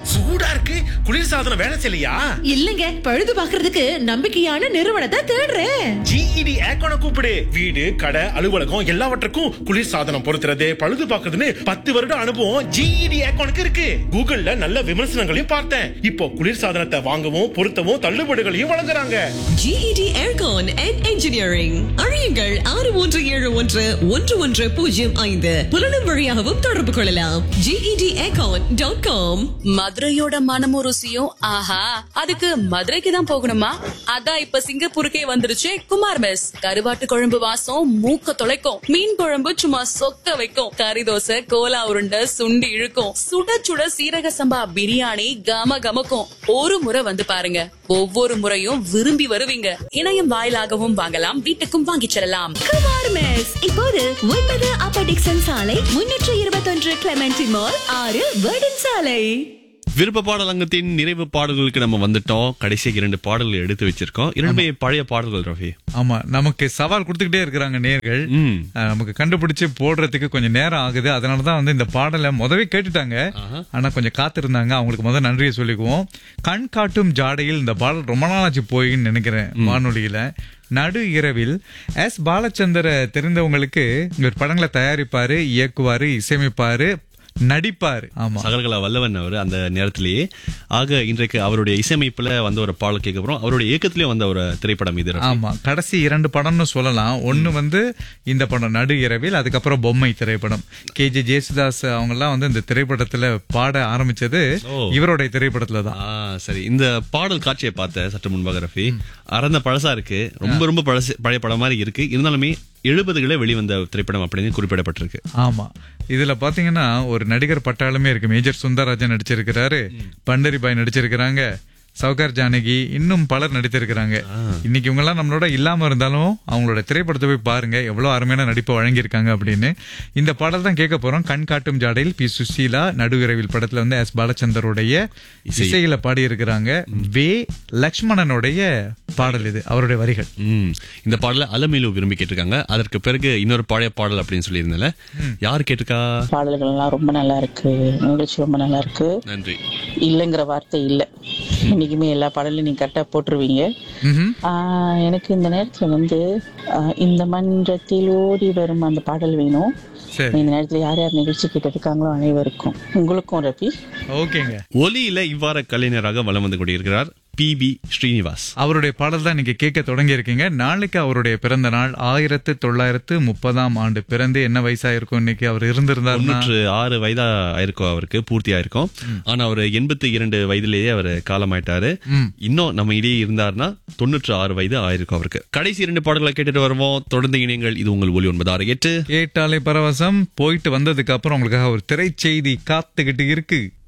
சூடா இருக்கு குளிர்சாதனம் வேலை செய்யலையா இல்லங்க பழுது பாக்குறதுக்கு நம்பிக்கையான நிறுவனத்தை தேடுறேன் ஜிஇடி ஏக்கோன கூப்பிடு வீடு கடை அலுவலகம் எல்லாவற்றுக்கும் குளிர்சாதனம் பொருத்துறது பழுது பார்க்கறதுன்னு பத்து வருட அனுபவம் ஜிஇடி ஏக்கோனுக்கு இருக்கு கூகுள்ல நல்ல விமர்சனங்களையும் பார்த்தேன் இப்போ குளிர்சாதனத்தை வாங்கவும் பொருத்தவும் தள்ளுபடிகளையும் வழங்குறாங்க GED Aircon and Engineering அறியுங்கள் ஆறு மூன்று ஏழு ஒன்று ஒன்று ஒன்று பூஜ்ஜியம் ஐந்து புலனும் வழியாகவும் தொடர்பு கொள்ளலாம் GED Aircon டாட் காம் மதுரையோட மனமும் ருசியும் ஆஹா அதுக்கு மதுரைக்கு தான் போகணுமா அதான் இப்ப சிங்கப்பூருக்கே வந்துருச்சு குமார் மெஸ் கருவாட்டு குழம்பு வாசம் மூக்க தொலைக்கும் மீன் குழம்பு சும்மா சொக்க வைக்கும் கறி தோசை கோலா உருண்டை சுண்டி இழுக்கும் சுட சுட சீரக சம்பா பிரியாணி கம கமக்கும் ஒரு முறை வந்து பாருங்க ஒவ்வொரு முறையும் விரும்பி வருவீங்க இணையம் வாயிலாகவும் வாங்கலாம் வீட்டுக்கும் வாங்கிச் செல்லலாம் குமார் மெஸ் இப்போது ஒன்பது அப்ப டிக்சன் சாலை முன்னூற்று இருபத்தொன்று கிளமெண்டி மால் ஆறு வேர்டன் சாலை விருப்ப பாடல் அங்கத்தின் நிறைவு பாடல்களுக்கு நம்ம வந்துட்டோம் கடைசி இரண்டு பாடல்கள் எடுத்து வச்சிருக்கோம் இரண்டுமே பழைய பாடல்கள் ரவி ஆமா நமக்கு சவால் கொடுத்துக்கிட்டே இருக்கிறாங்க நேர்கள் ம். நமக்கு கண்டுபிடிச்சு போடுறதுக்கு கொஞ்சம் நேரம் ஆகுது அதனாலதான் வந்து இந்த பாடலை முதவே கேட்டுட்டாங்க ஆனா கொஞ்சம் காத்திருந்தாங்க அவங்களுக்கு முதல் நன்றியை சொல்லிக்குவோம் கண் காட்டும் ஜாடையில் இந்த பாடல் ரொம்ப நாளாச்சு போயின்னு நினைக்கிறேன் வானொலியில நடு இரவில் எஸ் பாலச்சந்தர தெரிந்தவங்களுக்கு இவர் படங்களை தயாரிப்பாரு இயக்குவாரு இசையமைப்பாரு நடிப்பாரு ஆமா சகலகலா வல்லவன் அவர் அந்த நேரத்திலேயே ஆக இன்றைக்கு அவருடைய இசையமைப்புல வந்த ஒரு பாடல் கேட்க போறோம் அவருடைய இயக்கத்திலே வந்த ஒரு திரைப்படம் இது ரஃபி. ஆமா கடைசி இரண்டு படம்னு சொல்லலாம் ஒண்ணு வந்து இந்த படம் நடு இரவில் அதுக்கப்புறம் பொம்மை திரைப்படம் கே ஜே ஜேசுதாஸ் அவங்க எல்லாம் வந்து இந்த திரைப்படத்துல பாட ஆரம்பிச்சது ஓ. இவருடைய திரைப்படத்துல தான் ஆ சரி இந்த பாடல் காட்சியை பார்த்தேன் சற்று முன்பாக ரஃபி அறந்த பழசா இருக்கு ரொம்ப ரொம்ப பழசு பழைய படம் மாதிரி இருக்கு இருந்தாலுமே எழுபதுகளே வெளிவந்த திரைப்படம் அப்படின்னு குறிப்பிடப்பட்டிருக்கு ஆமா இதுல பாத்தீங்கன்னா ஒரு நடிகர் பட்டாளமே இருக்கு மேஜர் சுந்தரராஜன் நடிச்சிருக்கிறாரு பண்டரிபாய் நடிச்சிருக்கிறாங்க சவுகார் ஜானகி இன்னும் பலர் நடித்திருக்கிறாங்க இன்னைக்கு இவங்க எல்லாம் நம்மளோட இல்லாம இருந்தாலும் அவங்களோட திரைப்படத்தை போய் பாருங்க எவ்வளவு அருமையான நடிப்பை வழங்கியிருக்காங்க அப்படின்னு இந்த பாடல் தான் கேட்க போறோம் கண் காட்டும் ஜாடையில் பி சுசீலா நடுவிரவில் படத்துல வந்து எஸ் பாலச்சந்தருடைய இசையில பாடி இருக்கிறாங்க வே லக்ஷ்மணனுடைய பாடல் இது அவருடைய வரிகள் ம் இந்த பாடலை அலமேலு விரும்பி கேட்டிருக்காங்க அதற்கு பிறகு இன்னொரு பழைய பாடல் அப்படின்னு சொல்லியிருந்தேன்ல யார் கேட்டிருக்கா பாடல்கள் எல்லாம் ரொம்ப நல்லா இருக்கு நிகழ்ச்சி ரொம்ப நல்லா இருக்கு நன்றி இல்லைங்கிற வார்த்தை இல்லை இன்னைக்குமே எல்லா பாடலையும் நீங்க கரெக்டா போட்டுருவீங்க ம்ஹும். ஆஹ் எனக்கு இந்த நேரத்துல வந்து ஆஹ் இந்த மன்றத்தில் ஓடி வரும் அந்த பாடல் வேணும் சரி இந்த நேரத்துல யார் யார் நிகழ்ச்சி கேட்டிருக்காங்களோ அனைவருக்கும் உங்களுக்கும் ரவி ஓகேங்க ஒலியில இவ்வாறு கலைஞராக வலம் வந்து கொண்டிருக்கிறார் பி பி ஸ்ரீனிவாஸ் அவருடைய பாடல் தான் நீங்க கேட்க தொடங்கி இருக்கீங்க நாளைக்கு அவருடைய பிறந்த நாள் ஆயிரத்து தொள்ளாயிரத்து முப்பதாம் ஆண்டு பிறந்து என்ன வயசா இருக்கும் இன்னைக்கு அவர் இருந்திருந்தாருன்னா தொண்ணூற்று ஆறு வயதா ஆயிருக்கும் அவருக்கு பூர்த்தி ஆயிருக்கும் ஆனா அவர் எண்பத்தி இரண்டு வயதிலேயே அவர் காலமாயிட்டாரு இன்னும் நம்ம இடையே இருந்தாருன்னா தொண்ணூற்று ஆறு வயது ஆயிருக்கும் அவருக்கு கடைசி இரண்டு பாடல்களை கேட்டுட்டு வருவோம் தொடர்ந்து இணையங்கள் இது உங்கள் ஒலி ஒன்பது ஆறு எட்டு கேட்டாலே பரவசம் போயிட்டு வந்ததுக்கு அப்புறம் உங்களுக்காக ஒரு திரைச்செய்தி காத்துக்கிட்டு இருக்கு